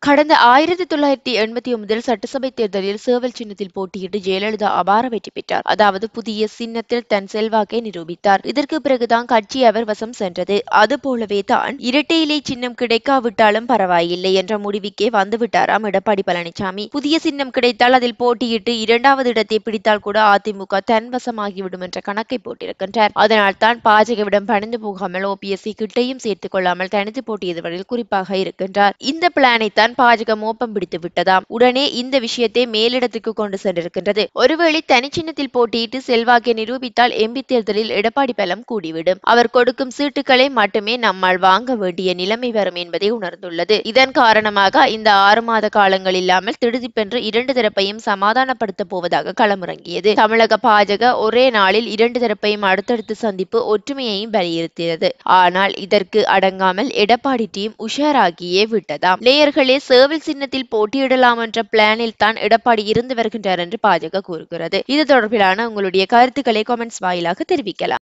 கடந்த ஆயிரத்தி தொள்ளாயிரத்தி எண்பத்தி ஒன்பதில் சட்டசபை தேர்தலில் சேவல் சின்னத்தில் போட்டியிட்டு ஜெயலலிதா அபார வெற்றி பெற்றார் அதாவது புதிய சின்னத்தில் தன் செல்வாக்கை நிரூபித்தார் இதற்கு பிறகுதான் கட்சி அவர் வசம் சென்றது அது போலவே தான் இரட்டை இலை சின்னம் கிடைக்காவிட்டாலும் பரவாயில்லை என்ற முடிவுக்கே வந்துவிட்டாராம் எடப்பாடி பழனிசாமி புதிய சின்னம் கிடைத்தால் அதில் போட்டியிட்டு இரண்டாவது இடத்தை பிடித்தால் கூட அதிமுக தன் வசமாகிவிடும் என்ற கணக்கை போட்டிருக்கின்றார் அதனால் தான் பாஜகவிடம் பணிந்து போகாமல் ஓபிஎஸ்சி கிட்டையும் சேர்த்துக் கொள்ளாமல் தனித்து போட்டியிடுவதில் குறிப்பாக இருக்கின்றார் இந்த பிளானை தான் பாஜக மோப்பம் பிடித்து விட்டதாம் உடனே இந்த விஷயத்தை மேலிடத்துக்கு கொண்டு சென்றிருக்கின்றது ஒருவேளை தனிச்சின்னத்தில் போட்டியிட்டு செல்வாக்கை நிரூபித்தால் எம்பி தேர்தலில் எடப்பாடி பலம் கூடிவிடும் அவர் கொடுக்கும் சீட்டுகளை மட்டுமே நம்மால் வாங்க வேண்டிய நிலைமை வரும் என்பதை உணர்ந்துள்ளது இதன் காரணமாக இந்த ஆறு மாத காலங்கள் இல்லாமல் திடுதிப்பென்று இரண்டு தரப்பையும் சமாதானப்படுத்த போவதாக களமிறங்கியது தமிழக பாஜக ஒரே நாளில் இரண்டு தரப்பையும் அடுத்தடுத்து சந்திப்பு ஒற்றுமையையும் வலியுறுத்தியது ஆனால் இதற்கு அடங்காமல் எடப்பாடி டீம் உஷாராகியே விட்டதாம் லேயர்களே சேவல் சின்னத்தில் போட்டியிடலாம் என்ற பிளானில் தான் எடப்பாடி இருந்து வருகின்றார் என்று பாஜக கூறுகிறது இது தொடர்பிலான உங்களுடைய கருத்துக்களை காமெண்ட்ஸ் வாயிலாக தெரிவிக்கலாம்